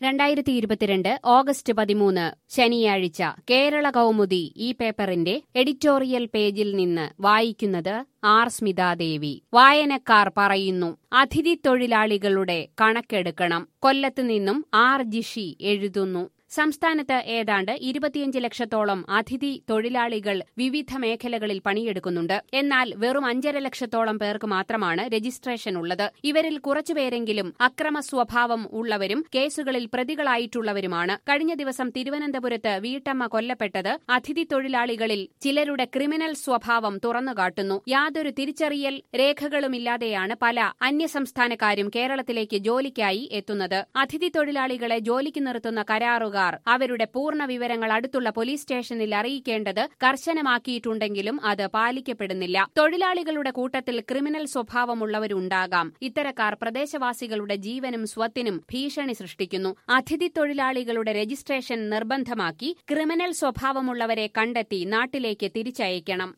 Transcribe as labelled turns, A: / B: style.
A: രണ്ടായിരത്തി ഇരുപത്തിരണ്ട് ഓഗസ്റ്റ് പതിമൂന്ന് ശനിയാഴ്ച കേരള കൗമുദി ഈ പേപ്പറിന്റെ എഡിറ്റോറിയൽ പേജിൽ നിന്ന് വായിക്കുന്നത് ആർ സ്മിതാദേവി വായനക്കാർ പറയുന്നു അതിഥി തൊഴിലാളികളുടെ കണക്കെടുക്കണം കൊല്ലത്ത് നിന്നും ആർ ജിഷി എഴുതുന്നു സംസ്ഥാനത്ത് ഏതാണ്ട് ഇരുപത്തിയഞ്ച് ലക്ഷത്തോളം അതിഥി തൊഴിലാളികൾ വിവിധ മേഖലകളിൽ പണിയെടുക്കുന്നുണ്ട് എന്നാൽ വെറും അഞ്ചര ലക്ഷത്തോളം പേർക്ക് മാത്രമാണ് രജിസ്ട്രേഷൻ ഉള്ളത് ഇവരിൽ കുറച്ചുപേരെങ്കിലും അക്രമ സ്വഭാവം ഉള്ളവരും കേസുകളിൽ പ്രതികളായിട്ടുള്ളവരുമാണ് കഴിഞ്ഞ ദിവസം തിരുവനന്തപുരത്ത് വീട്ടമ്മ കൊല്ലപ്പെട്ടത് അതിഥി തൊഴിലാളികളിൽ ചിലരുടെ ക്രിമിനൽ സ്വഭാവം തുറന്നുകാട്ടുന്നു യാതൊരു തിരിച്ചറിയൽ രേഖകളുമില്ലാതെയാണ് പല അന്യസംസ്ഥാനക്കാരും കേരളത്തിലേക്ക് ജോലിക്കായി എത്തുന്നത് അതിഥി തൊഴിലാളികളെ ജോലിക്ക് നിർത്തുന്ന കരാറുകാർ അവരുടെ പൂർണ്ണ വിവരങ്ങൾ അടുത്തുള്ള പോലീസ് സ്റ്റേഷനിൽ അറിയിക്കേണ്ടത് കർശനമാക്കിയിട്ടുണ്ടെങ്കിലും അത് പാലിക്കപ്പെടുന്നില്ല തൊഴിലാളികളുടെ കൂട്ടത്തിൽ ക്രിമിനൽ സ്വഭാവമുള്ളവരുണ്ടാകാം ഇത്തരക്കാർ പ്രദേശവാസികളുടെ ജീവനും സ്വത്തിനും ഭീഷണി സൃഷ്ടിക്കുന്നു അതിഥി തൊഴിലാളികളുടെ രജിസ്ട്രേഷൻ നിർബന്ധമാക്കി ക്രിമിനൽ സ്വഭാവമുള്ളവരെ കണ്ടെത്തി നാട്ടിലേക്ക് തിരിച്ചയക്കണം